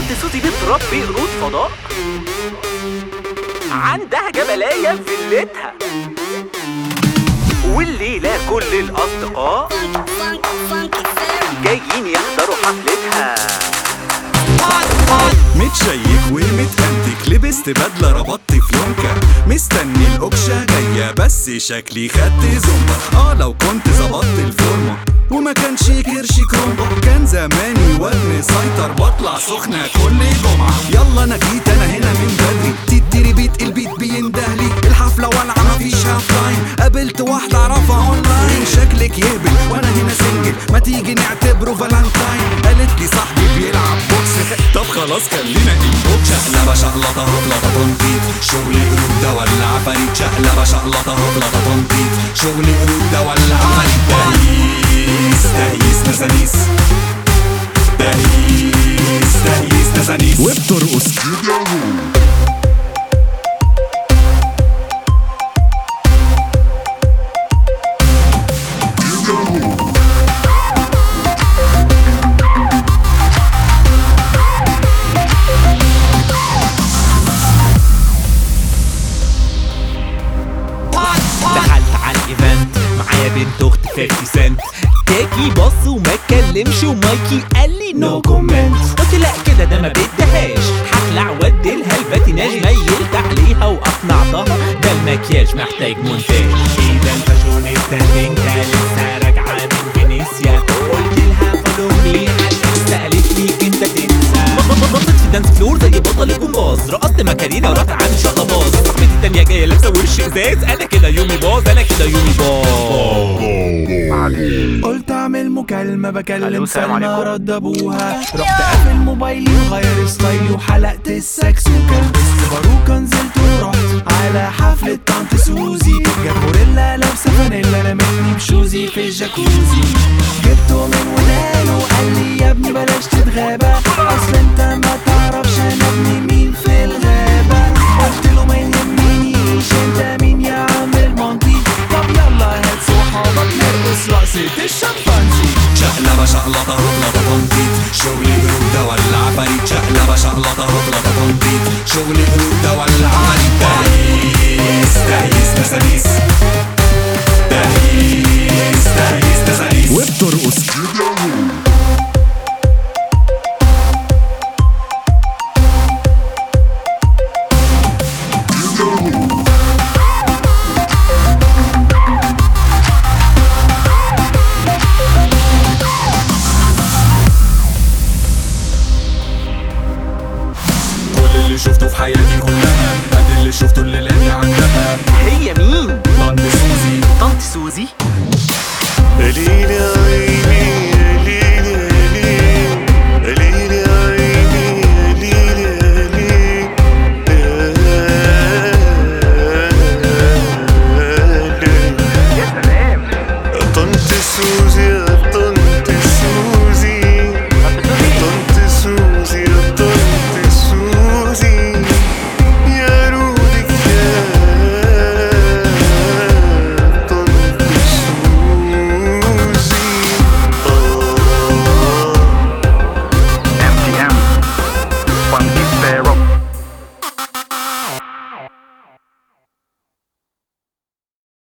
طنط سوزي بتربي قرود فضاء عندها جبلاية في فيلتها والليلة كل الأصدقاء جايين يحضروا حفلتها متشيك ومتأنتك لبست بدلة ربطت فلونكة مستني الأكشة جاية بس شكلي خدت زومبا اه لو كنت ظبطت الفورمة وما كانش كرش كرومبا كان زماني وزن سيطر بطلع سخنة كل جمعة يلا انا جيت انا هنا من بدري تديري بيت البيت بيندهلي الحفلة والعة مفيش هاف تايم قابلت واحدة اعرفها اونلاين شكلك يهبل وانا هنا سنجل ما تيجي نعتبره فالنتاين قالت لي صاحبي بيلعب بوكس طب خلاص خلينا البوكس شقلبة شقلطة هبلطة تنطيط شغل قرود ده ولا عفاريت شقلبة شقلطة هبلطة تنطيط شغل قرود ده ولا عفاريت تهيس تهيس نسانيس تهيس تهيس نسانيس وبترقص دخلت على الايفنت معايا بنت اخت 50 سنت تاكي بص وما اتكلمش ومايكي قال لي نو كومنت قلت لا كده ده ما بدهاش هخلع واديلها الباتيناج ميلت عليها واقنعتها ده المكياج محتاج مونتاج ايه ده الفاشون التالنكة لسه راجعة من فينيسيا قلت لها فولو مي سألت لي انت تنسى بطلت في الدانس فلور زي بطل الجمباز رقصت مكارينا ورحت عامل شقلباز صاحبتي التانية جاية لابسة ورش ازاز انا كده يومي باظ انا كده يومي باظ قلت اعمل مكالمة ألو، بكلم السلام سلمى عليكم. رد ابوها رحت قافل موبايلي وغير ستايلي وحلقت السكس وكلبست باروكة نزلت ورحت على حفلة طنط سوزي جاب غوريلا لابسة فانيلا رمتني بشوزي في الجاكوزي